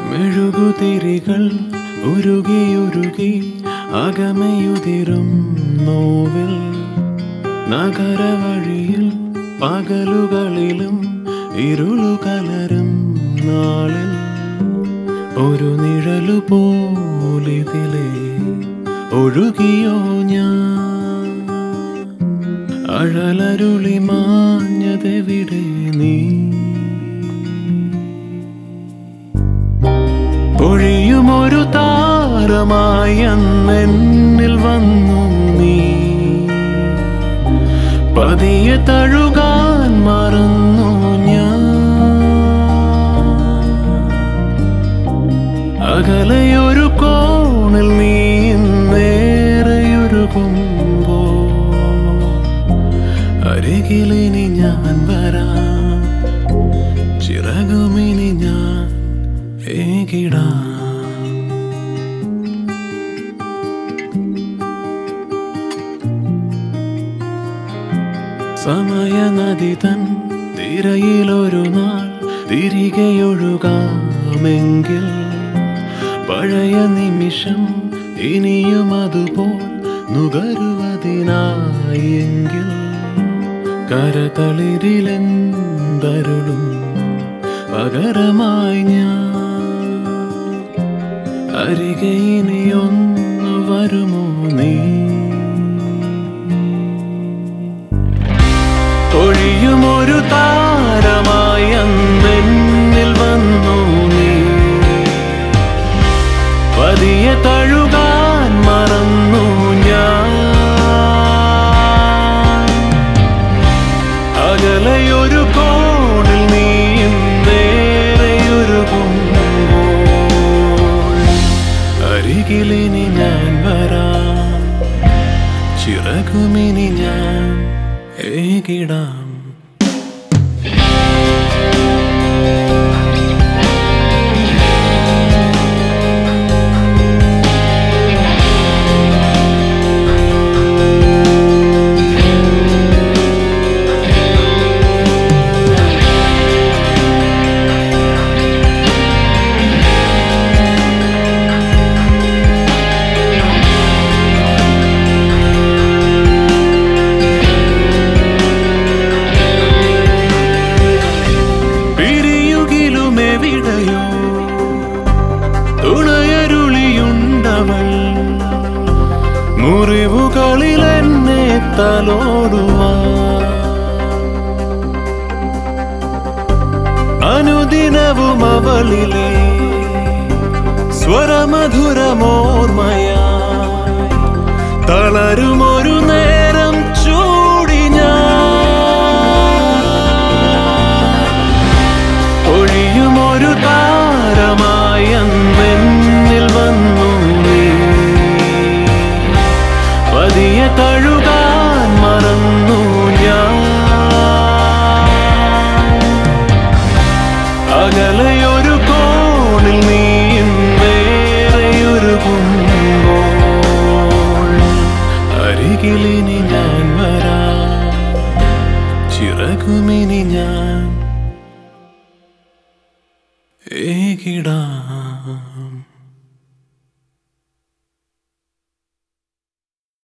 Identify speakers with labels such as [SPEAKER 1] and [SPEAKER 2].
[SPEAKER 1] മെഴുകുതിരികൾ ഉരുകിയുരുകി അകമയുതിരും നോവിൽ നഗരവഴിയിൽ പകലുകളിലും ഇരുളു കലരും നാളിൽ ഒരു നിഴലു പോലിതിലെ ഒഴുകിയോ ഞാൻ അഴലരുളി മാഞ്ഞതെവിടെ നീ പൊഴിയുമൊരു താരമായി അന്നെന്നിൽ വന്നു നീ പതിയെ തഴുകാൻ മറന്നു ഞാൻ അകലെയൊരു കോണിൽ നീ നേരെയൊരുകുമ്പോ അരികിലിനി ഞാൻ വരാം ചിറകുമിനി ഞാൻ ഏകിടാം സമയനദി തൻ തിരയിലൊരു നാൾ തിരികെയൊഴുകാമെങ്കിൽ പഴയ നിമിഷം ഇനിയും അതുപോൽ നുകരുവതിനായെങ്കിൽ കരതളിരിലെന്തരുളും പകരമായി ഞാൻ അരികെ ഇനിയൊന്നു വരുമോ നീ ഒഴിയുമൊരു താരമായി അന്നെന്നിൽ വന്നു നീ പതിയെ തഴുകാൻ മറന്നു ഞാൻ അകലെയൊരു കോണിൽ നീയും നേരെയൊരുകുമ്പോൾ അരികിലിനി ഞാൻ വരാം ചിറകുമിനി ഞാൻ ഏകിടാം പിരിയുകിലുമെവിടെയോ തുണയരുളിയുണ്ടവൾ മുറിവുകളിൽ എന്നെ തലോടുവാ അനുദിനവും അവളിലെ സ്വരമധുരമോർമയാ തളരുമൊരു നേരം ചൂടി ഞാൻ ഒഴിയുമൊരു താരമായി അന്നെന്നിൽ വന്നു നീ പതിയെ തഴുകാൻ മറന്നു ഞാൻ അകലെയൊരു കോണിൽ നീയും നേരെയൊരുകുമ്പോൾ അരികിലിനി ഞാൻ വരാം ചിറകുമിനി ഞാൻ ഏകിടാം